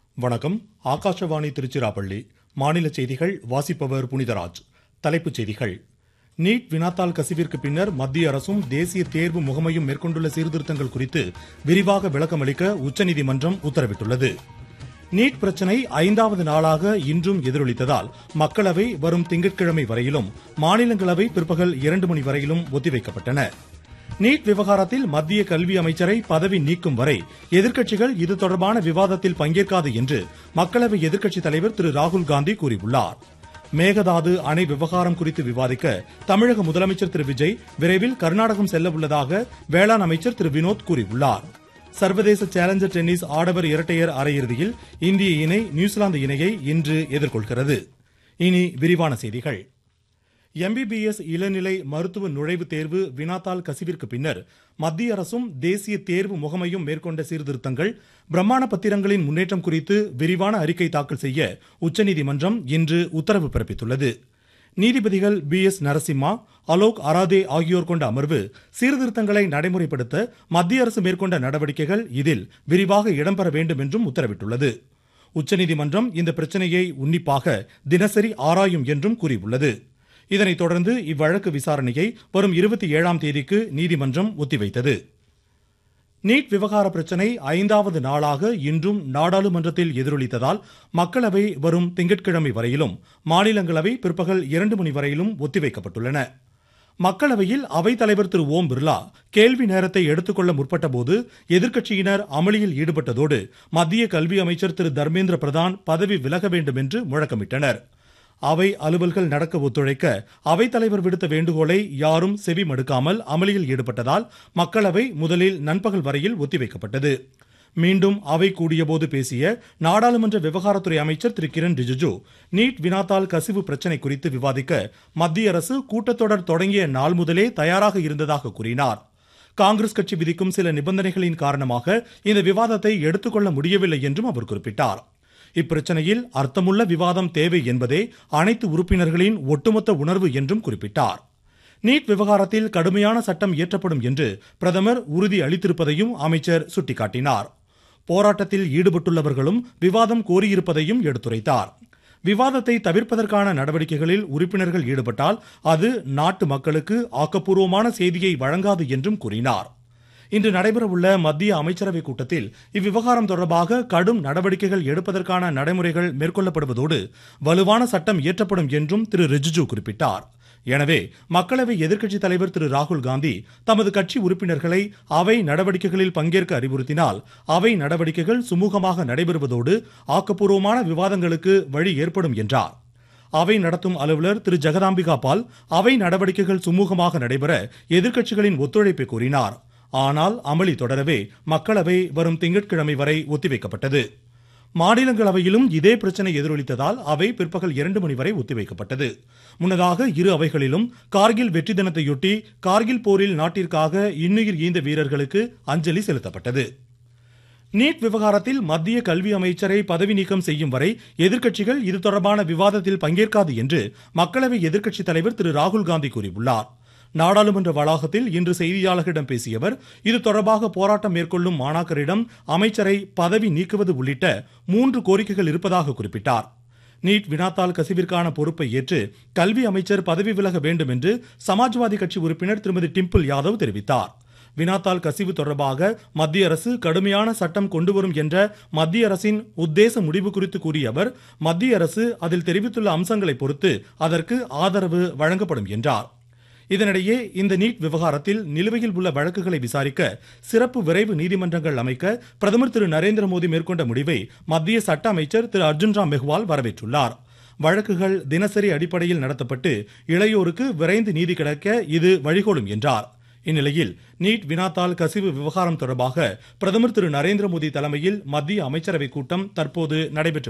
வணக்கம் ஆகாஷவாணி திருச்சிராப்பள்ளி மாநில செய்திகள் வாசிப்பவர் புனிதராஜ் தலைப்புச் செய்திகள் நீட் வினாத்தாள் கசிவிற்கு பின்னர் மத்திய அரசும் தேசிய தேர்வு முகமையும் மேற்கொண்டுள்ள சீர்திருத்தங்கள் குறித்து விரிவாக விளக்கமளிக்க உச்சநீதிமன்றம் உத்தரவிட்டுள்ளது நீட் பிரச்சினை ஐந்தாவது நாளாக இன்றும் எதிரொலித்ததால் மக்களவை வரும் திங்கட்கிழமை வரையிலும் மாநிலங்களவை பிற்பகல் இரண்டு மணி வரையிலும் ஒத்திவைக்கப்பட்டன நீட் விவகாரத்தில் மத்திய கல்வி அமைச்சரை பதவி நீக்கும் வரை எதிர்க்கட்சிகள் இது தொடர்பான விவாதத்தில் பங்கேற்காது என்று மக்களவை எதிர்க்கட்சித் தலைவர் திரு ராகுல் காந்தி கூறியுள்ளார் மேகதாது அணை விவகாரம் குறித்து விவாதிக்க தமிழக முதலமைச்சர் திரு விஜய் விரைவில் கர்நாடகம் செல்ல உள்ளதாக வேளாண் அமைச்சர் திரு வினோத் கூறியுள்ளார் சர்வதேச சேலஞ்சர் டென்னிஸ் ஆடவர் இரட்டையர் அரையிறுதியில் இந்திய இணை நியூசிலாந்து இணையை இன்று எதிர்கொள்கிறது இனி விரிவான செய்திகள் எம்பிபிஎஸ் இளநிலை மருத்துவ நுழைவுத் தேர்வு வினாத்தாள் கசிவிற்கு பின்னர் மத்திய அரசும் தேசிய தேர்வு முகமையும் மேற்கொண்ட சீர்திருத்தங்கள் பிரமாண பத்திரங்களின் முன்னேற்றம் குறித்து விரிவான அறிக்கை தாக்கல் செய்ய உச்சநீதிமன்றம் இன்று உத்தரவு பிறப்பித்துள்ளது நீதிபதிகள் பி எஸ் நரசிம்மா அலோக் அராதே ஆகியோர் கொண்ட அமர்வு சீர்திருத்தங்களை நடைமுறைப்படுத்த மத்திய அரசு மேற்கொண்ட நடவடிக்கைகள் இதில் விரிவாக இடம்பெற வேண்டும் என்றும் உத்தரவிட்டுள்ளது உச்சநீதிமன்றம் இந்த பிரச்சனையை உன்னிப்பாக தினசரி ஆராயும் என்றும் கூறியுள்ளது இதனைத் தொடர்ந்து இவ்வழக்கு விசாரணையை வரும் இருபத்தி ஏழாம் தேதிக்கு நீதிமன்றம் ஒத்திவைத்தது நீட் விவகார பிரச்சினை ஐந்தாவது நாளாக இன்றும் நாடாளுமன்றத்தில் எதிரொலித்ததால் மக்களவை வரும் திங்கட்கிழமை வரையிலும் மாநிலங்களவை பிற்பகல் இரண்டு மணி வரையிலும் ஒத்திவைக்கப்பட்டுள்ளன மக்களவையில் அவைத்தலைவர் திரு ஓம் பிர்லா கேள்வி நேரத்தை எடுத்துக்கொள்ள முற்பட்டபோது எதிர்க்கட்சியினர் அமளியில் ஈடுபட்டதோடு மத்திய கல்வி அமைச்சர் திரு தர்மேந்திர பிரதான் பதவி விலக வேண்டும் என்று முழக்கமிட்டனர் அவை அலுவல்கள் நடக்க ஒத்துழைக்க அவைத்தலைவர் விடுத்த வேண்டுகோளை யாரும் செவி மடுக்காமல் அமளியில் ஈடுபட்டதால் மக்களவை முதலில் நண்பகல் வரையில் ஒத்திவைக்கப்பட்டது மீண்டும் அவை கூடியபோது பேசிய நாடாளுமன்ற விவகாரத்துறை அமைச்சர் திரு கிரண் ரிஜிஜு நீட் வினாத்தாள் கசிவு பிரச்சினை குறித்து விவாதிக்க மத்திய அரசு கூட்டத்தொடர் தொடங்கிய நாள் முதலே தயாராக இருந்ததாக கூறினார் காங்கிரஸ் கட்சி விதிக்கும் சில நிபந்தனைகளின் காரணமாக இந்த விவாதத்தை எடுத்துக்கொள்ள முடியவில்லை என்றும் அவர் குறிப்பிட்டார் இப்பிரச்சனையில் அர்த்தமுள்ள விவாதம் தேவை என்பதே அனைத்து உறுப்பினர்களின் ஒட்டுமொத்த உணர்வு என்றும் குறிப்பிட்டார் நீட் விவகாரத்தில் கடுமையான சட்டம் இயற்றப்படும் என்று பிரதமர் உறுதி அளித்திருப்பதையும் அமைச்சர் சுட்டிக்காட்டினார் போராட்டத்தில் ஈடுபட்டுள்ளவர்களும் விவாதம் கோரியிருப்பதையும் எடுத்துரைத்தார் விவாதத்தை தவிர்ப்பதற்கான நடவடிக்கைகளில் உறுப்பினர்கள் ஈடுபட்டால் அது நாட்டு மக்களுக்கு ஆக்கப்பூர்வமான செய்தியை வழங்காது என்றும் கூறினார் இன்று நடைபெறவுள்ள மத்திய அமைச்சரவை கூட்டத்தில் இவ்விவகாரம் தொடர்பாக கடும் நடவடிக்கைகள் எடுப்பதற்கான நடைமுறைகள் மேற்கொள்ளப்படுவதோடு வலுவான சட்டம் இயற்றப்படும் என்றும் திரு ரிஜிஜு குறிப்பிட்டார் எனவே மக்களவை எதிர்க்கட்சித் தலைவர் திரு ராகுல் காந்தி தமது கட்சி உறுப்பினர்களை அவை நடவடிக்கைகளில் பங்கேற்க அறிவுறுத்தினால் அவை நடவடிக்கைகள் சுமூகமாக நடைபெறுவதோடு ஆக்கப்பூர்வமான விவாதங்களுக்கு வழி ஏற்படும் என்றார் அவை நடத்தும் அலுவலர் திரு ஜெகதாம்பிகா பால் அவை நடவடிக்கைகள் சுமூகமாக நடைபெற எதிர்க்கட்சிகளின் ஒத்துழைப்பை கோரினார் ஆனால் அமளி தொடரவே மக்களவை வரும் திங்கட்கிழமை வரை ஒத்திவைக்கப்பட்டது மாநிலங்களவையிலும் இதே பிரச்சனை எதிரொலித்ததால் அவை பிற்பகல் இரண்டு மணி வரை ஒத்திவைக்கப்பட்டது முன்னதாக இரு அவைகளிலும் கார்கில் வெற்றி தினத்தையொட்டி கார்கில் போரில் நாட்டிற்காக இன்னுயிர் ஈந்த வீரர்களுக்கு அஞ்சலி செலுத்தப்பட்டது நீட் விவகாரத்தில் மத்திய கல்வி அமைச்சரை பதவி நீக்கம் செய்யும் வரை எதிர்க்கட்சிகள் இது தொடர்பான விவாதத்தில் பங்கேற்காது என்று மக்களவை எதிர்க்கட்சித் தலைவர் திரு ராகுல் காந்தி கூறியுள்ளார் நாடாளுமன்ற வளாகத்தில் இன்று செய்தியாளர்களிடம் பேசிய அவர் இது தொடர்பாக போராட்டம் மேற்கொள்ளும் மாணாக்கரிடம் அமைச்சரை பதவி நீக்குவது உள்ளிட்ட மூன்று கோரிக்கைகள் இருப்பதாக குறிப்பிட்டார் நீட் வினாத்தாள் கசிவிற்கான பொறுப்பை ஏற்று கல்வி அமைச்சர் பதவி விலக வேண்டும் என்று சமாஜ்வாதி கட்சி உறுப்பினர் திருமதி டிம்பிள் யாதவ் தெரிவித்தார் வினாத்தாள் கசிவு தொடர்பாக மத்திய அரசு கடுமையான சட்டம் கொண்டு வரும் என்ற மத்திய அரசின் உத்தேச முடிவு குறித்து கூறிய அவர் மத்திய அரசு அதில் தெரிவித்துள்ள அம்சங்களை பொறுத்து அதற்கு ஆதரவு வழங்கப்படும் என்றார் இதனிடையே இந்த நீட் விவகாரத்தில் நிலுவையில் உள்ள வழக்குகளை விசாரிக்க சிறப்பு விரைவு நீதிமன்றங்கள் அமைக்க பிரதமர் திரு நரேந்திர மோடி மேற்கொண்ட முடிவை மத்திய சட்ட அமைச்சர் திரு அர்ஜுன் ராம் மெஹ்வால் வரவேற்றுள்ளார் வழக்குகள் தினசரி அடிப்படையில் நடத்தப்பட்டு இளையோருக்கு விரைந்து நீதி கிடைக்க இது வழிகோலும் என்றார் இந்நிலையில் நீட் வினாத்தாள் கசிவு விவகாரம் தொடர்பாக பிரதமர் திரு நரேந்திர மோடி தலைமையில் மத்திய அமைச்சரவை கூட்டம் தற்போது நடைபெற்று